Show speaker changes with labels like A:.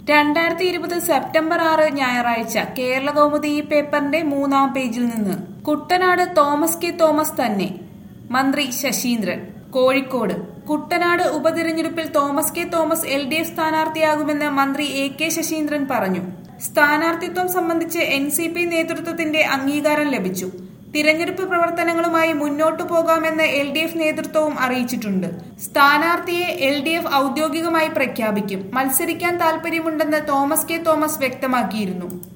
A: രണ്ടായിരത്തി ഇരുപത് സെപ്റ്റംബർ ആറ് ഞായറാഴ്ച കേരള കൗമുദി ഈ പേപ്പറിന്റെ മൂന്നാം പേജിൽ നിന്ന് കുട്ടനാട് തോമസ് കെ തോമസ് തന്നെ മന്ത്രി ശശീന്ദ്രൻ കോഴിക്കോട് കുട്ടനാട് ഉപതിരഞ്ഞെടുപ്പിൽ Thomas K Thomas L D F സ്ഥാനാർത്ഥിയാകുമെന്ന് മന്ത്രി എ കെ ശശീന്ദ്രൻ പറഞ്ഞു സ്ഥാനാർത്ഥിത്വം സംബന്ധിച്ച് എൻ സി പി നേതൃത്വത്തിന്റെ അംഗീകാരം ലഭിച്ചു തിരഞ്ഞെടുപ്പ് പ്രവർത്തനങ്ങളുമായി മുന്നോട്ടു പോകാമെന്ന് എൽ ഡി എഫ് നേതൃത്വവും അറിയിച്ചിട്ടുണ്ട് സ്ഥാനാർത്ഥിയെ എൽ ഡി എഫ് ഔദ്യോഗികമായി പ്രഖ്യാപിക്കും മത്സരിക്കാൻ താൽപര്യമുണ്ടെന്ന് തോമസ് കെ തോമസ് വ്യക്തമാക്കിയിരുന്നു